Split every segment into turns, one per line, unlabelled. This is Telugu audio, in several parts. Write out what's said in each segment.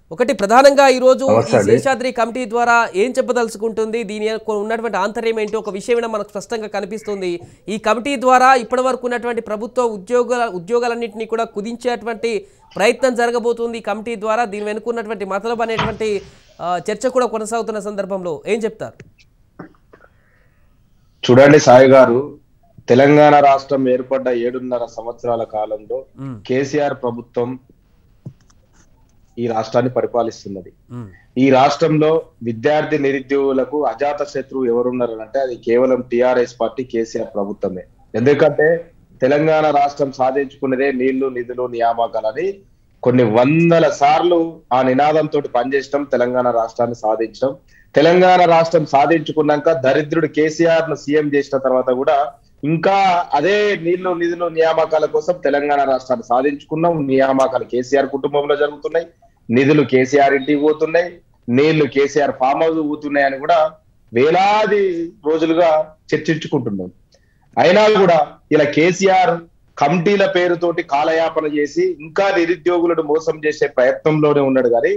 ఒకటి ప్రధానంగా ఈ రోజు ఈ
నమస్తే అండి.
శేషాద్రి కమిటీ ద్వారా ఏం చెప్పదలుచుకుంటుంది దీని యొక్క ఉన్నటువంటి ఆంతర్యం ఏంటో ఒక విషయం మనకు స్పష్టంగా కనిపిస్తుంది ఈ కమిటీ ద్వారా ఇప్పటి వరకు ఉన్నటువంటి ప్రభుత్వ ఉద్యోగాల ఉద్యోగాలన్నింటినీ కూడా కుదించేటువంటి ప్రయత్నం జరగబోతుంది ఈ కమిటీ ద్వారా దీని వెనుకున్నటువంటి మతలబు అనేటువంటి ఆ, చర్చ కూడా కొనసాగుతున్న సందర్భంలో ఏం చెప్తారు
చూడండి సాయి గారు తెలంగాణ రాష్ట్రం ఏర్పడ్డ ఏడున్నర సంవత్సరాల కాలంలో
ఉమ్,
కేసీఆర్ ప్రభుత్వం ఈ రాష్ట్రాన్ని పరిపాలిస్తున్నది
ఉమ్,
ఈ రాష్ట్రంలో విద్యార్థి నిరుద్యోగులకు అజాత శత్రువు ఎవరున్నారు అంటే అది కేవలం టిఆర్ఎస్ పార్టీ కేసీఆర్ ప్రభుత్వమే ఎందుకంటే తెలంగాణ రాష్ట్రం సాధించుకున్నదే నీళ్లు నిధులు నియామకాలని కొన్ని వందల సార్లు ఆ నినాదంతో పనిచేయడం తెలంగాణ రాష్ట్రాన్ని సాధించడం తెలంగాణ రాష్ట్రం సాధించుకున్నాక దరిద్రుడు కేసీఆర్ ను సీఎం చేసిన తర్వాత కూడా ఇంకా అదే నీళ్లు నిధులు నియామకాల కోసం తెలంగాణ రాష్ట్రాన్ని సాధించుకున్నాం నియామకాలు కేసీఆర్ కుటుంబంలో జరుగుతున్నాయి నిధులు కేసీఆర్ ఇంటికి పోతున్నాయి నీళ్లు కేసీఆర్ ఫామ్ హౌస్ పోతున్నాయని కూడా వేలాది రోజులుగా చర్చించుకుంటున్నాం అయినా కూడా ఇలా కేసీఆర్ కమిటీల పేరుతోటి కాలయాపన చేసి ఇంకా నిరుద్యోగులను మోసం చేసే ప్రయత్నంలోనే ఉన్నాడు కానీ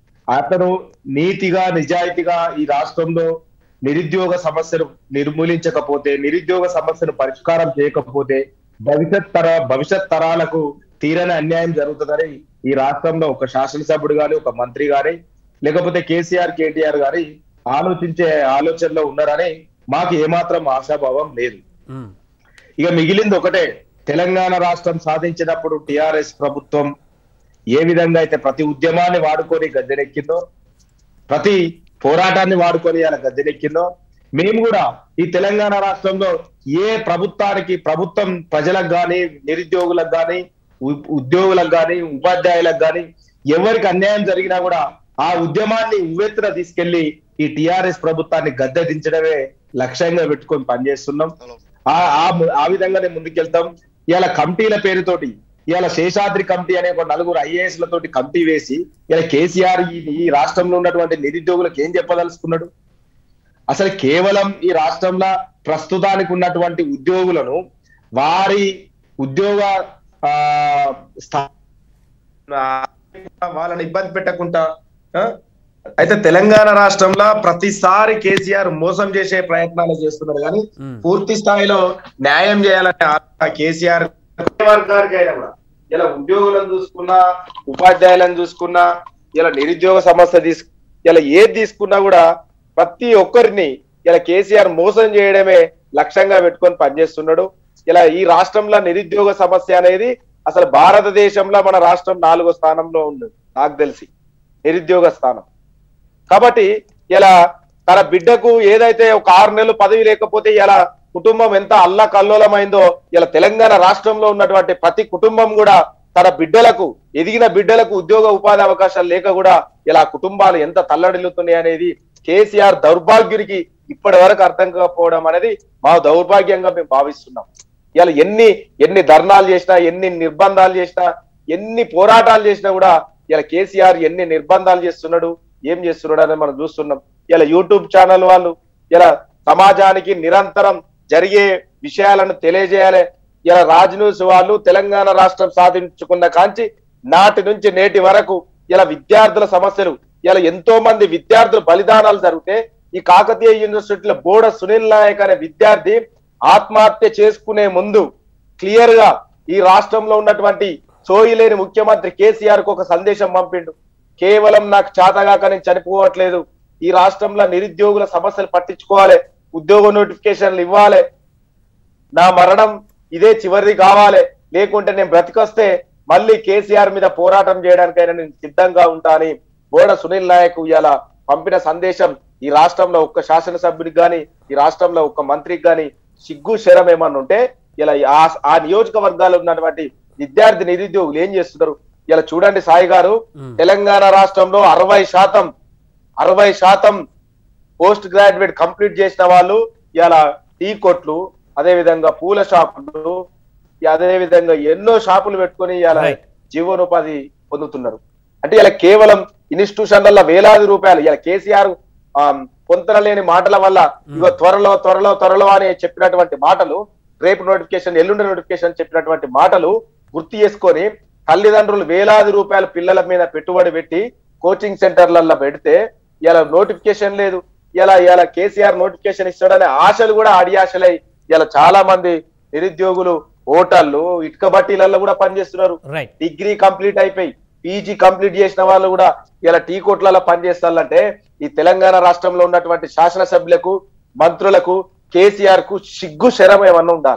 అతను నీతిగా నిజాయితీగా ఈ రాష్ట్రంలో నిరుద్యోగ సమస్యను నిర్మూలించకపోతే నిరుద్యోగ సమస్యను పరిష్కారం చేయకపోతే భవిష్యత్ తర భవిష్యత్ తరాలకు తీరని అన్యాయం జరుగుతుందని ఈ రాష్ట్రంలో ఒక శాసనసభ్యుడు గాని ఒక మంత్రి గాని లేకపోతే కేసీఆర్ కేటీఆర్ గాని ఆలోచించే ఆలోచనలో ఉన్నారని మాకు ఏమాత్రం ఆశాభావం లేదు
ఉమ్,
ఇక మిగిలింది ఒకటే తెలంగాణ రాష్ట్రం సాధించినప్పుడు టిఆర్ఎస్ ప్రభుత్వం ఏ విధంగా అయితే ప్రతి ఉద్యమాన్ని వాడుకొని గద్దెనెక్కిందో ప్రతి పోరాటాన్ని వాడుకొని అలా గద్దెనెక్కిందో మేము కూడా ఈ తెలంగాణ రాష్ట్రంలో ఏ ప్రభుత్వానికి ప్రభుత్వం ప్రజలకు గాని నిరుద్యోగులకు గాని ఉ- ఉద్యోగులకు గాని ఉపాధ్యాయులకు గాని ఎవరికి అన్యాయం జరిగినా కూడా ఆ ఉద్యమాన్ని ఉవ్వెత్తున తీసుకెళ్లి ఈ టిఆర్ఎస్ ప్రభుత్వాన్ని గద్దె దించడమే లక్ష్యంగా పెట్టుకొని పనిచేస్తున్నాం ఆ ఆ ము- ఆ విధంగానే ముందుకెళ్తాం ఇలా కమిటీల పేరుతోటి ఇలా శేషాద్రి కమిటీ అనే ఒక నలుగురు ఐఏఎస్ లతోటి కమిటీ వేసి ఇలా కేసీఆర్ ఈ ఈ రాష్ట్రంలో ఉన్నటువంటి నిరుద్యోగులకు ఏం చెప్పదలుచుకున్నాడు అసలు కేవలం ఈ రాష్ట్రంలో ప్రస్తుతానికి ఉన్నటువంటి ఉద్యోగులను వారి ఉద్యోగ ఆ, స్థా- ఆ, వాళ్ళని ఇబ్బంది పెట్టకుండా ఆ, అయితే తెలంగాణ రాష్ట్రంలో ప్రతిసారి కేసీఆర్ మోసం చేసే ప్రయత్నాలు చేస్తున్నారు కానీ
ఉమ్,
పూర్తి స్థాయిలో న్యాయం చేయాలనే ఆలోచన కేసీఆర్ వర్గానికి అయినా కూడా ఇలా ఉద్యోగులను చూసుకున్నా ఉపాధ్యాయులను చూసుకున్నా ఇలా నిరుద్యోగ సమస్య తీసు ఇలా ఏది తీసుకున్నా కూడా ప్రతి ఒక్కరిని ఇలా కేసీఆర్ మోసం చేయడమే లక్ష్యంగా పెట్టుకొని పనిచేస్తున్నాడు ఇలా ఈ రాష్ట్రంలో నిరుద్యోగ సమస్య అనేది అసలు భారతదేశంలో మన రాష్ట్రం నాలుగో స్థానంలో ఉంది నాకు తెలిసి నిరుద్యోగ స్థానం కాబట్టి ఇలా తన బిడ్డకు ఏదైతే ఒక ఆరు నెలలు పదవి లేకపోతే ఇలా కుటుంబం ఎంత అల్ల కల్లోలమైందో ఇలా తెలంగాణ రాష్ట్రంలో ఉన్నటువంటి ప్రతి కుటుంబం కూడా తన బిడ్డలకు ఎదిగిన బిడ్డలకు ఉద్యోగ ఉపాధి అవకాశాలు లేక కూడా ఇలా కుటుంబాలు ఎంత తల్లడిల్లుతున్నాయి అనేది కేసీఆర్ దౌర్భాగ్యునికి ఇప్పటి వరకు అర్థం కాకపోవడం అనేది మా దౌర్భాగ్యంగా మేము భావిస్తున్నాం ఇలా ఎన్ని ఎన్ని ధర్నాలు చేసినా ఎన్ని నిర్బంధాలు చేసినా ఎన్ని పోరాటాలు చేసినా కూడా ఇలా కేసీఆర్ ఎన్ని నిర్బంధాలు చేస్తున్నాడు ఏం చేస్తున్నాడు అనేది మనం చూస్తున్నాం ఇలా యూట్యూబ్ ఛానల్ వాళ్ళు ఇలా సమాజానికి నిరంతరం జరిగే విషయాలను తెలియజేయాలి ఇలా రాజ్ న్యూస్ వాళ్ళు తెలంగాణ రాష్ట్రం సాధించుకున్న కాంచి నాటి నుంచి నేటి వరకు ఇలా విద్యార్థుల సమస్యలు ఇలా ఎంతో మంది విద్యార్థులు బలిదానాలు జరిగితే ఈ కాకతీయ యూనివర్సిటీలో బోడ సునీల్ నాయక్ అనే విద్యార్థి ఆత్మహత్య చేసుకునే ముందు క్లియర్ గా ఈ రాష్ట్రంలో ఉన్నటువంటి సోయిలేని ముఖ్యమంత్రి కేసీఆర్ కు ఒక సందేశం పంపిండు కేవలం నాకు చేతగాక నేను చనిపోవట్లేదు ఈ రాష్ట్రంలో నిరుద్యోగుల సమస్యలు పట్టించుకోవాలి ఉద్యోగ నోటిఫికేషన్లు ఇవ్వాలి నా మరణం ఇదే చివరిది కావాలి లేకుంటే నేను బ్రతికొస్తే మళ్ళీ కేసీఆర్ మీద పోరాటం చేయడానికైనా నేను సిద్ధంగా ఉంటా అని బోడ సునీల్ నాయక్ ఇవాళ పంపిన సందేశం ఈ రాష్ట్రంలో ఒక్క శాసనసభ్యుడికి గాని ఈ రాష్ట్రంలో ఒక్క మంత్రికి గాని సిగ్గు శరం ఏమన్నా ఉంటే ఇలా ఆ- ఆ నియోజకవర్గాల్లో ఉన్నటువంటి విద్యార్థి నిరుద్యోగులు ఏం చేస్తున్నారు ఇలా చూడండి సాయి గారు
ఉమ్,
తెలంగాణ రాష్ట్రంలో అరవై శాతం అరవై శాతం పోస్ట్ గ్రాడ్యుయేట్ కంప్లీట్ చేసిన వాళ్ళు ఇలా టీ కొట్లు అదే విధంగా పూల షాపులు అదే విధంగా ఎన్నో షాపులు పెట్టుకొని ఇలా
Right.
జీవనోపాధి పొందుతున్నారు అంటే ఇలా కేవలం ఇన్స్టిట్యూషన్ల వేలాది రూపాయలు ఇలా కేసీఆర్ పొంతనలేని మాటల వల్ల ఇగో త్వరలో త్వరలో త్వరలో అని చెప్పినటువంటి మాటలు రేపు నోటిఫికేషన్ ఎల్లుండి నోటిఫికేషన్ చెప్పినటువంటి మాటలు గుర్తు చేసుకొని తల్లిదండ్రులు వేలాది రూపాయలు పిల్లల మీద పెట్టుబడి పెట్టి కోచింగ్ సెంటర్లలో పెడితే ఇలా నోటిఫికేషన్ లేదు ఇలా ఇలా కేసీఆర్ నోటిఫికేషన్ ఇస్తాడనే ఆశలు కూడా అడి ఆశలై ఇలా చాలా మంది నిరుద్యోగులు హోటళ్ళు ఇటుక బట్టీలలో కూడా పనిచేస్తున్నారు
రైట్
డిగ్రీ కంప్లీట్ అయిపోయి పీజీ కంప్లీట్ చేసిన వాళ్ళు కూడా ఇలా టీ కోట్లలో పనిచేస్తారంటే ఈ తెలంగాణ రాష్ట్రంలో ఉన్నటువంటి శాసనసభ్యులకు మంత్రులకు కేసీఆర్ కు సిగ్గు శరం ఏమన్నా ఉండాలి